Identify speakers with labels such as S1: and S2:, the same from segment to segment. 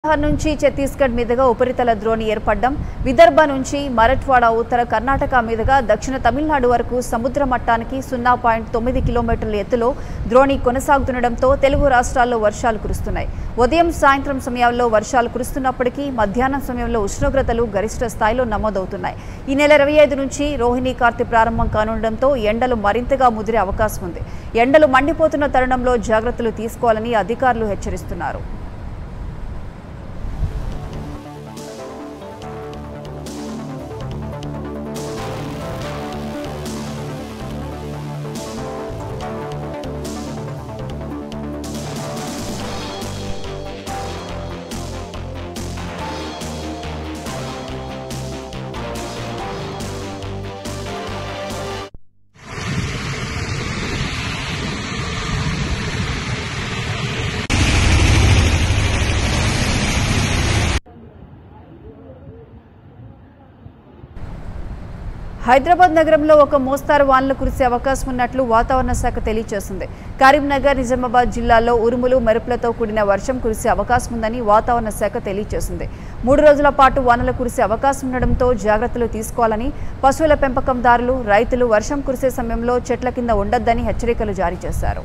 S1: బీహార్ నుంచి ఛత్తీస్గఢ్ మీదుగా ఉపరితల ద్రోణి ఏర్పడడం విదర్భ నుంచి మరఠ్వాడా ఉత్తర కర్ణాటక మీదుగా దక్షిణ తమిళనాడు వరకు సముద్ర మట్టానికి సున్నా పాయింట్ తొమ్మిది కిలోమీటర్ల ఎత్తులో ద్రోణి కొనసాగుతుండటంతో తెలుగు రాష్ట్రాల్లో వర్షాలు కురుస్తున్నాయి ఉదయం సాయంత్రం సమయాల్లో వర్షాలు కురుస్తున్నప్పటికీ మధ్యాహ్నం సమయంలో ఉష్ణోగ్రతలు గరిష్ట స్థాయిలో నమోదవుతున్నాయి ఈ నెల ఇరవై ఐదు నుంచి రోహిణీ కార్తె ప్రారంభం కానుండటంతో ఎండలు మరింతగా ముదిరే అవకాశం ఉంది ఎండలు మండిపోతున్న తరుణంలో జాగ్రత్తలు తీసుకోవాలని అధికారులు హెచ్చరిస్తున్నారు హైదరాబాద్ నగరంలో ఒక మోస్తారు వానలు కురిసే అవకాశం ఉన్నట్లు వాతావరణ శాఖ తెలియజేసింది కరీంనగర్ నిజామాబాద్ జిల్లాల్లో ఉరుములు మెరుపులతో కూడిన వర్షం కురిసే అవకాశం ఉందని వాతావరణ శాఖ తెలియజేసింది మూడు రోజుల పాటు వానలు కురిసే అవకాశం ఉండడంతో జాగ్రత్తలు తీసుకోవాలని పశువుల పెంపకందారులు రైతులు వర్షం కురిసే సమయంలో చెట్ల కింద ఉండొద్దని హెచ్చరికలు జారీ చేశారు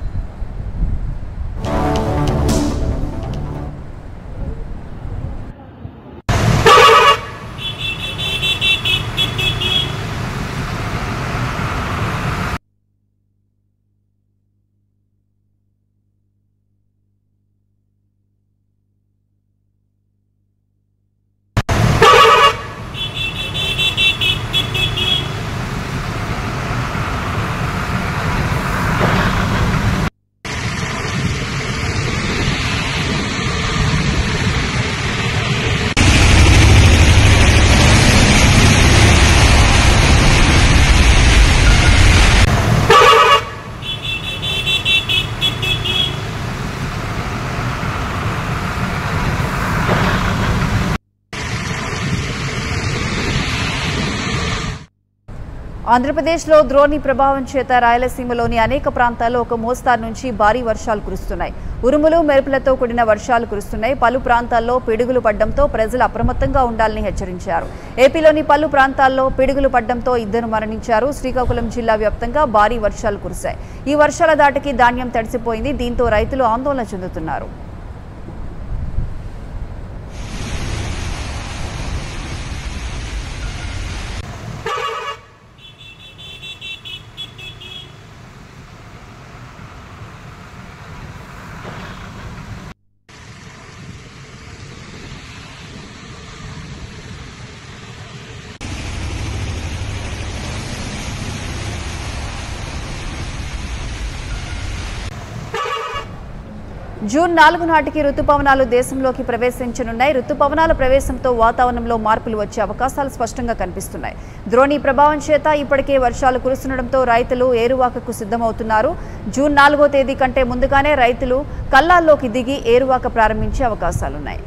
S1: ఆంధ్రప్రదేశ్లో ద్రోణి ప్రభావం చేత రాయలసీమలోని అనేక ప్రాంతాల్లో ఒక మోస్తారు నుంచి భారీ వర్షాలు కురుస్తున్నాయి ఉరుములు మెరుపులతో కూడిన వర్షాలు కురుస్తున్నాయి పలు ప్రాంతాల్లో పిడుగులు పడడంతో ప్రజలు అప్రమత్తంగా ఉండాలని హెచ్చరించారు ఏపీలోని పలు ప్రాంతాల్లో పిడుగులు పడడంతో ఇద్దరు మరణించారు శ్రీకాకుళం జిల్లా వ్యాప్తంగా భారీ వర్షాలు కురిశాయి ఈ వర్షాల దాటికి ధాన్యం తడిసిపోయింది దీంతో రైతులు ఆందోళన చెందుతున్నారు జూన్ నాలుగు నాటికి రుతుపవనాలు దేశంలోకి ప్రవేశించనున్నాయి రుతుపవనాల ప్రవేశంతో వాతావరణంలో మార్పులు వచ్చే అవకాశాలు స్పష్టంగా కనిపిస్తున్నాయి ద్రోణి ప్రభావం చేత ఇప్పటికే వర్షాలు కురుస్తుండటంతో రైతులు ఏరువాకకు సిద్ధమవుతున్నారు జూన్ నాలుగో తేదీ కంటే ముందుగానే రైతులు కల్లాల్లోకి దిగి ఏరువాక ప్రారంభించే అవకాశాలున్నాయి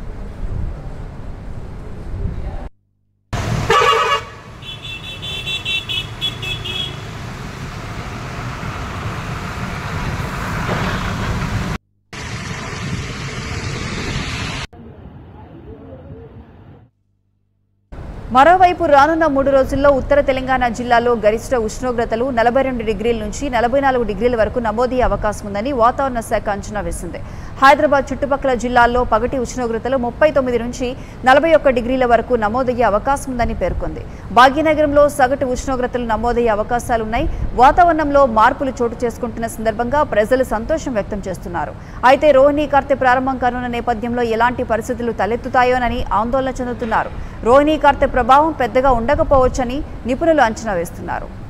S1: మరోవైపు రానున్న మూడు రోజుల్లో ఉత్తర తెలంగాణ జిల్లాలో గరిష్ట ఉష్ణోగ్రతలు నలభై రెండు డిగ్రీల నుంచి నలభై నాలుగు డిగ్రీల వరకు నమోదయ్యే అవకాశం ఉందని వాతావరణ శాఖ అంచనా వేసింది హైదరాబాద్ చుట్టుపక్కల జిల్లాల్లో పగటి ఉష్ణోగ్రతలు ముప్పై తొమ్మిది నుంచి నలభై ఒక్క డిగ్రీల వరకు నమోదయ్యే అవకాశం ఉందని పేర్కొంది భాగ్యనగరంలో సగటు ఉష్ణోగ్రతలు నమోదయ్యే అవకాశాలున్నాయి వాతావరణంలో మార్పులు చోటు చేసుకుంటున్న సందర్భంగా ప్రజలు సంతోషం వ్యక్తం చేస్తున్నారు అయితే రోహిణీ కార్తె ప్రారంభం కానున్న నేపథ్యంలో ఎలాంటి పరిస్థితులు తలెత్తుతాయోనని ఆందోళన చెందుతున్నారు రోహిణీ కార్తె ప్రభావం పెద్దగా ఉండకపోవచ్చని నిపుణులు అంచనా వేస్తున్నారు